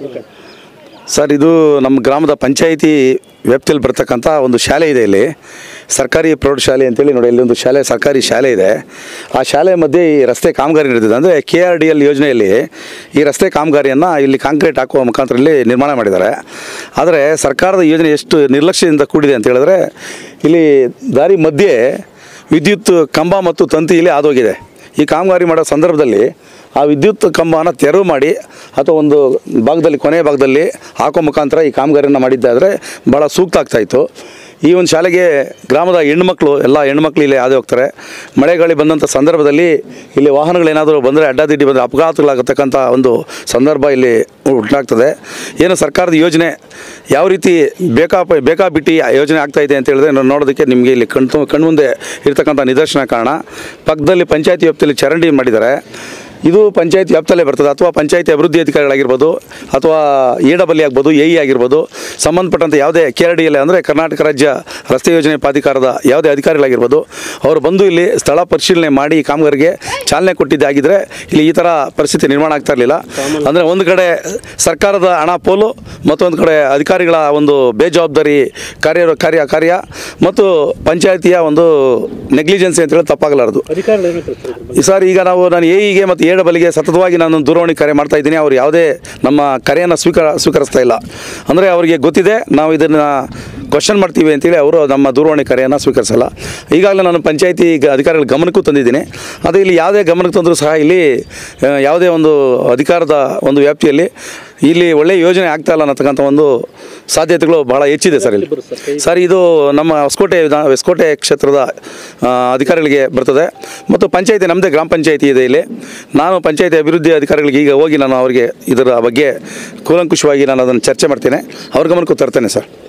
Sir ಇದು ನಮ್ಮ ಗ್ರಾಮದ ಪಂಚಾಯಿತಿ ವ್ಯಾಪ್ತಿಯಲ್ಲಿ ಬರ್ತಕ್ಕಂಥ ಒಂದು ಶಾಲೆ ಇದೆ ಇಲ್ಲಿ ಸರ್ಕಾರಿ ಪ್ರೌಢಶಾಲೆ ಅಂತೇಳಿ ನೋಡಿ ಇಲ್ಲಿ ಒಂದು ಶಾಲೆ ಸರ್ಕಾರಿ ಶಾಲೆ ಇದೆ ಆ ಶಾಲೆ ಮಧ್ಯೆ ಈ ರಸ್ತೆ ಕಾಮಗಾರಿ ನಡೆದಿದೆ ಅಂದರೆ ಕೆ ಆರ್ ಡಿ ಎಲ್ ಯೋಜನೆಯಲ್ಲಿ ಈ ರಸ್ತೆ ಕಾಮಗಾರಿಯನ್ನು ಇಲ್ಲಿ ಕಾಂಕ್ರೀಟ್ ಹಾಕುವ ಮುಖಾಂತರ ಇಲ್ಲಿ ನಿರ್ಮಾಣ ಮಾಡಿದ್ದಾರೆ ಆದರೆ ಸರ್ಕಾರದ ಯೋಜನೆ ಎಷ್ಟು ನಿರ್ಲಕ್ಷ್ಯದಿಂದ ಕೂಡಿದೆ ಅಂತ ಹೇಳಿದ್ರೆ ಇಲ್ಲಿ ದಾರಿ ಮಧ್ಯೆ ವಿದ್ಯುತ್ ಕಂಬ ಮತ್ತು ತಂತಿ ಇಲ್ಲಿ ಆದೋಗಿದೆ ಈ ಕಾಮಗಾರಿ ಮಾಡೋ ಸಂದರ್ಭದಲ್ಲಿ ಆ ವಿದ್ಯುತ್ ಕಂಬನ ತೆರವು ಮಾಡಿ ಅಥವಾ ಒಂದು ಭಾಗದಲ್ಲಿ ಕೊನೆಯ ಭಾಗದಲ್ಲಿ ಹಾಕೋ ಮುಖಾಂತರ ಈ ಕಾಮಗಾರಿಯನ್ನು ಮಾಡಿದ್ದಾದರೆ ಭಾಳ ಸೂಕ್ತ ಆಗ್ತಾಯಿತ್ತು ಈ ಒಂದು ಶಾಲೆಗೆ ಗ್ರಾಮದ ಹೆಣ್ಮಕ್ಳು ಎಲ್ಲ ಹೆಣ್ಮಕ್ಳು ಇಲ್ಲಿ ಹಾದು ಹೋಗ್ತಾರೆ ಮಳೆ ಗಾಳಿ ಬಂದಂಥ ಸಂದರ್ಭದಲ್ಲಿ ಇಲ್ಲಿ ವಾಹನಗಳೇನಾದರೂ ಬಂದರೆ ಅಡ್ಡಾದಿಡ್ಡಿ ಬಂದರೆ ಅಪಘಾತಗಳಾಗತಕ್ಕಂಥ ಒಂದು ಸಂದರ್ಭ ಇಲ್ಲಿ ಉಂಟಾಗ್ತದೆ ಏನು ಸರ್ಕಾರದ ಯೋಜನೆ ಯಾವ ರೀತಿ ಬೇಕಾ ಬೇಕಾಬಿಟ್ಟಿ ಯೋಜನೆ ಆಗ್ತಾ ಇದೆ ಅಂತ ಹೇಳಿದ್ರೆ ನಾವು ನೋಡೋದಕ್ಕೆ ನಿಮಗೆ ಇಲ್ಲಿ ಕಣ್ ಕಣ್ಮುಂದೆ ಇರ್ತಕ್ಕಂಥ ನಿದರ್ಶನ ಕಾರಣ ಪಕ್ಕದಲ್ಲಿ ಪಂಚಾಯತಿ ವ್ಯಾಪ್ತಿಯಲ್ಲಿ ಚರಂಡಿ ಮಾಡಿದ್ದಾರೆ ಇದು ಪಂಚಾಯತ್ ವ್ಯಾಪ್ತಿಯಲ್ಲೇ ಬರ್ತದೆ ಅಥವಾ ಪಂಚಾಯತಿ ಅಭಿವೃದ್ಧಿ ಅಧಿಕಾರಿಗಳಾಗಿರ್ಬೋದು ಅಥವಾ ಎ ಡಬಲ್ ಆಗ್ಬೋದು ಎ ಇ ಆಗಿರ್ಬೋದು ಸಂಬಂಧಪಟ್ಟಂತೆ ಯಾವುದೇ ಕೆ ಆರ್ ಡಿ ಎಲ್ ಅಂದರೆ ಕರ್ನಾಟಕ ರಾಜ್ಯ ರಸ್ತೆ ಯೋಜನೆ ಪ್ರಾಧಿಕಾರದ ಯಾವುದೇ ಅಧಿಕಾರಿಗಳಾಗಿರ್ಬೋದು ಅವರು ಬಂದು ಇಲ್ಲಿ ಸ್ಥಳ ಪರಿಶೀಲನೆ ಮಾಡಿ ಈ ಕಾಮಗಾರಿಗೆ ಚಾಲನೆ ಕೊಟ್ಟಿದ್ದಾಗಿದ್ದರೆ ಇಲ್ಲಿ ಈ ಥರ ಪರಿಸ್ಥಿತಿ ನಿರ್ಮಾಣ ಆಗ್ತಾ ಇರಲಿಲ್ಲ ಅಂದರೆ ಒಂದು ಕಡೆ ಸರ್ಕಾರದ ಹಣ ಪೋಲು ಮತ್ತೊಂದು ಕಡೆ ಅಧಿಕಾರಿಗಳ ಒಂದು ಬೇಜವಾಬ್ದಾರಿ ಕಾರ್ಯ ಕಾರ್ಯ ಕಾರ್ಯ ಮತ್ತು ಪಂಚಾಯತಿಯ ಒಂದು ನೆಗ್ಲಿಜೆನ್ಸಿ ಅಂತೇಳಿ ತಪ್ಪಾಗಲಾರದು ಅಧಿಕಾರಿಗಳು ಏನು ತಿಳಿಸ್ತಾರೆ ಇದ್ರ ಬಗ್ಗೆ? ಸರ್ ಈಗ ನಾವು ನಾನು ಎಇಗೆ ಮತ್ತು ಎ ಡಬಲ್ಗೆ ಸತತವಾಗಿ ನಾನು ದೂರವಾಣಿ ಕರೆ ಮಾಡ್ತಾ ಇದ್ದೀನಿ ಅವ್ರು ಯಾವುದೇ ನಮ್ಮ ಕರೆಯನ್ನು ಸ್ವೀಕಾರ ಸ್ವೀಕರಿಸ್ತಾ ಇಲ್ಲ ಅಂದರೆ ಅವರಿಗೆ ಗೊತ್ತಿದೆ ನಾವು ಇದನ್ನು ಕ್ವಶನ್ ಮಾಡ್ತೀವಿ ಅಂತೇಳಿ ಅವರು ನಮ್ಮ ದೂರವಾಣಿ ಕರೆಯನ್ನು ಸ್ವೀಕರಿಸಲ್ಲ ಈಗಾಗಲೇ ನಾನು ಪಂಚಾಯತಿ ಈಗ ಅಧಿಕಾರಿಗಳ ಗಮನಕ್ಕೂ ತಂದಿದ್ದೀನಿ ಅದು ಇಲ್ಲಿ ಯಾವುದೇ ಗಮನಕ್ಕೆ ತಂದರೂ ಸಹ ಇಲ್ಲಿ ಆ, ಯಾವುದೇ ಒಂದು ಅಧಿಕಾರದ ಒಂದು ವ್ಯಾಪ್ತಿಯಲ್ಲಿ ಇಲ್ಲಿ ಒಳ್ಳೆಯ ಯೋಜನೆ ಆಗ್ತಾ ಇಲ್ಲ ಅನ್ನತಕ್ಕಂಥ ಒಂದು ಸಾಧ್ಯತೆಗಳು ಬಹಳ ಹೆಚ್ಚಿದೆ ಸರ್ ಇಲ್ಲಿ ಸರ್ ಇದು ನಮ್ಮ ಹೊಸಕೋಟೆ ವಿಧಾನ ಹೊಸಕೋಟೆ ಕ್ಷೇತ್ರದ ಆ, ಅಧಿಕಾರಿಗಳಿಗೆ ಬರ್ತದೆ ಮತ್ತು ಪಂಚಾಯತಿ ನಮ್ಮದೇ ಗ್ರಾಮ ಪಂಚಾಯತಿ ಇದೆ ಇಲ್ಲಿ ನಾನು ಪಂಚಾಯತಿ ಅಭಿವೃದ್ಧಿ ಅಧಿಕಾರಿಗಳಿಗೆ ಈಗ ಹೋಗಿ ನಾನು ಅವರಿಗೆ ಇದರ ಬಗ್ಗೆ ಕೂಲಂಕುಷವಾಗಿ ನಾನು ಅದನ್ನು ಚರ್ಚೆ ಮಾಡ್ತೇನೆ ಅವ್ರ ಗಮನಕ್ಕೂ ತರ್ತೇನೆ ಸರ್